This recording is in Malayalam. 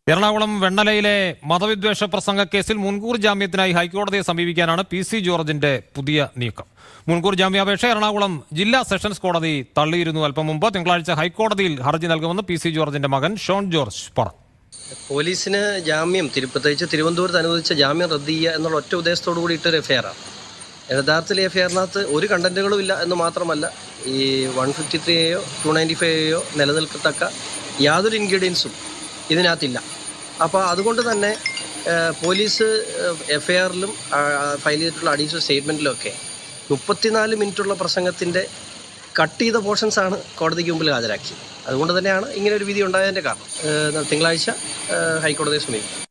എറണാകുളം വെണ്ണലയിലെ മതവിദ്വേഷ പ്രസംഗ കേസിൽ മുൻകൂർ ജാമ്യത്തിനായി ഹൈക്കോടതിയെ സമീപിക്കാനാണ് പി സി ജോർജിന്റെ പുതിയ നീക്കം മുൻകൂർ ജാമ്യാപേക്ഷ എറണാകുളം ജില്ലാ സെഷൻസ് കോടതി തള്ളിയിരുന്നു അല്പം മുമ്പ് തിങ്കളാഴ്ച ഹൈക്കോടതിയിൽ ഹർജി നൽകുമെന്ന് പി സി ജോർജിന്റെ മകൻ ഷോൺ ജോർജ് പറഞ്ഞു പോലീസിന് ജാമ്യം തിരു പ്രത്യേകിച്ച് തിരുവനന്തപുരത്ത് അനുവദിച്ച ജാമ്യം റദ്ദ് ചെയ്യുക എന്നുള്ള ഒറ്റ ഉദ്ദേശത്തോടു കൂടിയിട്ടൊരു എഫ്ഐആറാണ് യഥാർത്ഥത്തിൽ ഈ എഫ്ഐആറിനകത്ത് ഒരു കണ്ടന്റുകളും ഇല്ല എന്ന് മാത്രമല്ല ഈ വൺ ഫിഫ്റ്റി ത്രീയോ ടു നയൻറ്റി ഫൈവയോ നിലനിൽക്കത്തക്ക യാതൊരു ഇൻഗ്രീഡിയൻസും ഇതിനകത്തില്ല അപ്പോൾ അതുകൊണ്ട് തന്നെ ഏഹ്, പോലീസ് എഫ് ഐ ആറിലും ഫയൽ ചെയ്തിട്ടുള്ള അഡീഷണൽ സ്റ്റേറ്റ്മെൻറ്റിലും ഒക്കെ മുപ്പത്തിനാല് മിനിറ്റുള്ള പ്രസംഗത്തിൻ്റെ കട്ട് ചെയ്ത പോർഷൻസ് ആണ് കോടതിക്ക് മുമ്പിൽ ഹാജരാക്കിയത് അതുകൊണ്ട് തന്നെയാണ് ഇങ്ങനെ ഒരു വിധി ഉണ്ടായതിൻ്റെ കാരണം ഏഹ്, തിങ്കളാഴ്ച ഏഹ്, ഹൈക്കോടതിയെ സമീപിക്കും